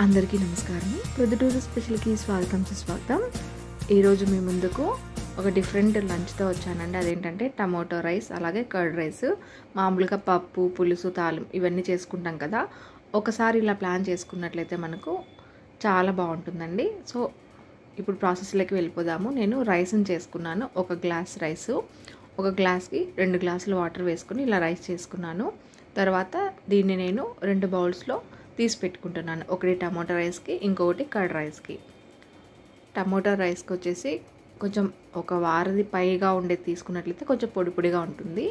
అందరికీ నమస్కారం ప్రొద్దుటూరు స్పెషల్కి స్వాగతం సుస్వాగతం ఈరోజు మీ ముందుకు ఒక డిఫరెంట్ లంచ్తో వచ్చానండి అదేంటంటే టమాటో రైస్ అలాగే కర్డ్ రైస్ మామూలుగా పప్పు పులుసు తాలిం ఇవన్నీ చేసుకుంటాం కదా ఒకసారి ఇలా ప్లాన్ చేసుకున్నట్లయితే మనకు చాలా బాగుంటుందండి సో ఇప్పుడు ప్రాసెస్లోకి వెళ్ళిపోదాము నేను రైస్ని చేసుకున్నాను ఒక గ్లాస్ రైస్ ఒక గ్లాస్కి రెండు గ్లాసులు వాటర్ వేసుకుని ఇలా రైస్ చేసుకున్నాను తర్వాత దీన్ని నేను రెండు బౌల్స్లో తీసి పెట్టుకుంటున్నాను ఒకటి టమాటో రైస్కి ఇంకొకటి కర్డ్ రైస్కి టమాటో రైస్కి వచ్చేసి కొంచెం ఒక వారది పైగా ఉండేది తీసుకున్నట్లయితే కొంచెం పొడి పొడిగా ఉంటుంది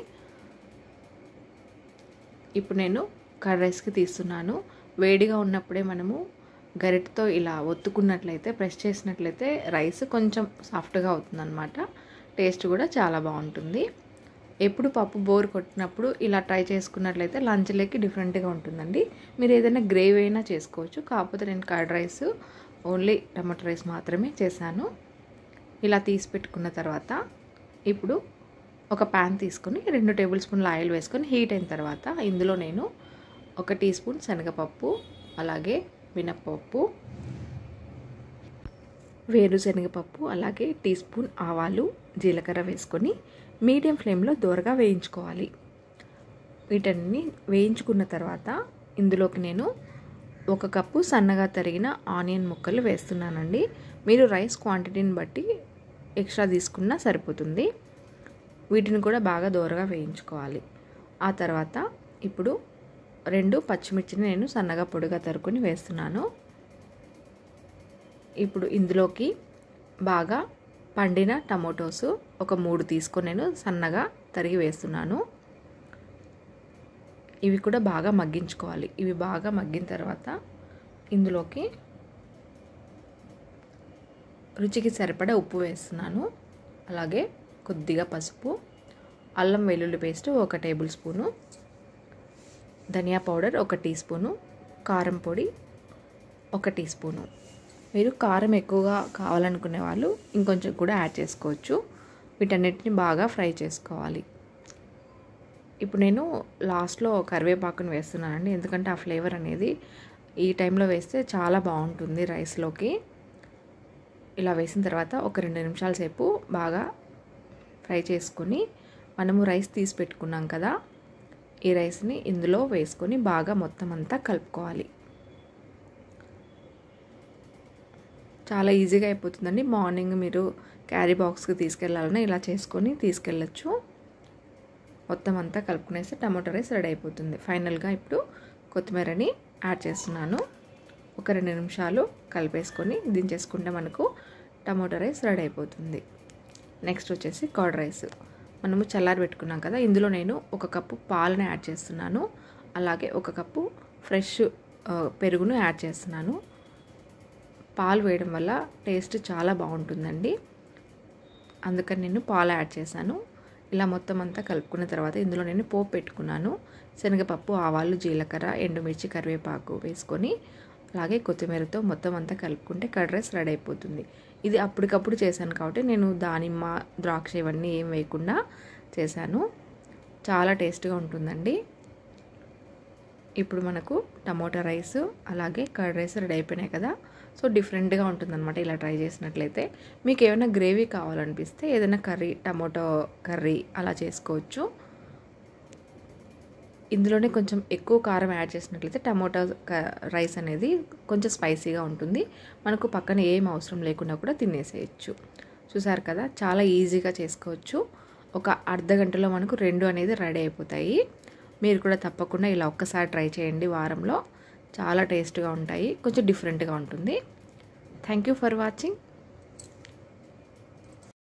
ఇప్పుడు నేను కర్డ్ రైస్కి తీస్తున్నాను వేడిగా ఉన్నప్పుడే మనము గరిటతో ఇలా ఒత్తుకున్నట్లయితే ప్రెస్ చేసినట్లయితే రైస్ కొంచెం సాఫ్ట్గా అవుతుందన్నమాట టేస్ట్ కూడా చాలా బాగుంటుంది ఎప్పుడు పప్పు బోర్ కొట్టినప్పుడు ఇలా ట్రై చేసుకున్నట్లయితే లంచ్లోకి డిఫరెంట్గా ఉంటుందండి మీరు ఏదైనా గ్రేవీ అయినా చేసుకోవచ్చు కాకపోతే నేను curd rice only tomato rice మాత్రమే చేశాను ఇలా తీసి పెట్టుకున్న తర్వాత ఇప్పుడు ఒక ప్యాన్ తీసుకొని రెండు టేబుల్ స్పూన్ల ఆయిల్ వేసుకొని హీట్ అయిన తర్వాత ఇందులో నేను ఒక టీ స్పూన్ శనగపప్పు అలాగే మినప్పప్పు వేరుశనగపప్పు అలాగే టీ స్పూన్ ఆవాలు జీలకర్ర వేసుకొని మీడియం ఫ్లేమ్లో దోరగా వేయించుకోవాలి వీటన్ని వేయించుకున్న తర్వాత ఇందులోకి నేను ఒక కప్పు సన్నగా తరిగిన ఆనియన్ ముక్కలు వేస్తున్నానండి మీరు రైస్ క్వాంటిటీని బట్టి ఎక్స్ట్రా తీసుకున్నా సరిపోతుంది వీటిని కూడా బాగా దోరగా వేయించుకోవాలి ఆ తర్వాత ఇప్పుడు రెండు పచ్చిమిర్చిని నేను సన్నగా పొడిగా తరుకొని వేస్తున్నాను ఇప్పుడు ఇందులోకి బాగా పండిన టమాటోస్ ఒక మూడు తీసుకొని నేను సన్నగా తరిగి వేస్తున్నాను ఇవి కూడా బాగా మగ్గించుకోవాలి ఇవి బాగా మగ్గిన తర్వాత ఇందులోకి రుచికి సరిపడా ఉప్పు వేస్తున్నాను అలాగే కొద్దిగా పసుపు అల్లం వెల్లుల్లి పేస్ట్ ఒక టేబుల్ స్పూను ధనియా పౌడర్ ఒక టీ స్పూను కారం పొడి ఒక టీ స్పూను మీరు కారం ఎక్కువగా కావాలనుకునే వాళ్ళు ఇంకొంచెం కూడా యాడ్ చేసుకోవచ్చు వీటన్నిటిని బాగా ఫ్రై చేసుకోవాలి ఇప్పుడు నేను లాస్ట్లో కరివేపాకును వేస్తున్నానండి ఎందుకంటే ఆ ఫ్లేవర్ అనేది ఈ టైంలో వేస్తే చాలా బాగుంటుంది రైస్లోకి ఇలా వేసిన తర్వాత ఒక రెండు నిమిషాల సేపు బాగా ఫ్రై చేసుకొని మనము రైస్ తీసి పెట్టుకున్నాం కదా ఈ రైస్ని ఇందులో వేసుకొని బాగా మొత్తం అంతా కలుపుకోవాలి చాలా ఈజీగా అయిపోతుందండి మార్నింగ్ మీరు క్యారీ బాక్స్కి తీసుకెళ్ళాలన్నా ఇలా చేసుకొని తీసుకెళ్ళచ్చు మొత్తం అంతా కలుపుకునేస్తే టమాటో రైస్ రెడీ అయిపోతుంది ఫైనల్గా ఇప్పుడు కొత్తిమీరని యాడ్ చేస్తున్నాను ఒక రెండు నిమిషాలు కలిపేసుకొని దించేసుకుంటే మనకు టమాటో రైస్ రెడీ అయిపోతుంది నెక్స్ట్ వచ్చేసి కర్డ్ రైస్ మనము చల్లారి పెట్టుకున్నాం కదా ఇందులో నేను ఒక కప్పు పాలను యాడ్ చేస్తున్నాను అలాగే ఒక కప్పు ఫ్రెష్ పెరుగును యాడ్ చేస్తున్నాను పాలు వేయడం వల్ల టేస్ట్ చాలా బాగుంటుందండి అందుకని నేను పాలు యాడ్ చేశాను ఇలా మొత్తం అంతా కలుపుకున్న తర్వాత ఇందులో నేను పోపు పెట్టుకున్నాను శనగపప్పు ఆవాలు జీలకర్ర ఎండుమిర్చి కరివేపాకు వేసుకొని అలాగే కొత్తిమీరతో మొత్తం అంతా కలుపుకుంటే కర్డ్ రైస్ రెడీ అయిపోతుంది ఇది అప్పటికప్పుడు చేశాను కాబట్టి నేను దానిమ్మ ద్రాక్ష ఇవన్నీ ఏం వేయకుండా చేశాను చాలా టేస్ట్గా ఉంటుందండి ఇప్పుడు మనకు టమోటా రైస్ అలాగే కర్డ్ రైస్ రెడీ అయిపోయినాయి కదా సో డిఫరెంట్గా ఉంటుందన్నమాట ఇలా ట్రై చేసినట్లయితే మీకు ఏమైనా గ్రేవీ కావాలనిపిస్తే ఏదైనా కర్రీ టమోటో కర్రీ అలా చేసుకోవచ్చు ఇందులోనే కొంచెం ఎక్కువ కారం యాడ్ చేసినట్లయితే టమోటా రైస్ అనేది కొంచెం స్పైసీగా ఉంటుంది మనకు పక్కన ఏం అవసరం లేకుండా కూడా తినేసేయచ్చు చూసారు కదా చాలా ఈజీగా చేసుకోవచ్చు ఒక అర్ధ గంటలో మనకు రెండు అనేది రెడీ అయిపోతాయి మీరు కూడా తప్పకుండా ఇలా ఒక్కసారి ట్రై చేయండి వారంలో చాలా టేస్ట్గా ఉంటాయి కొంచెం డిఫరెంట్గా ఉంటుంది థ్యాంక్ యూ ఫర్ వాచింగ్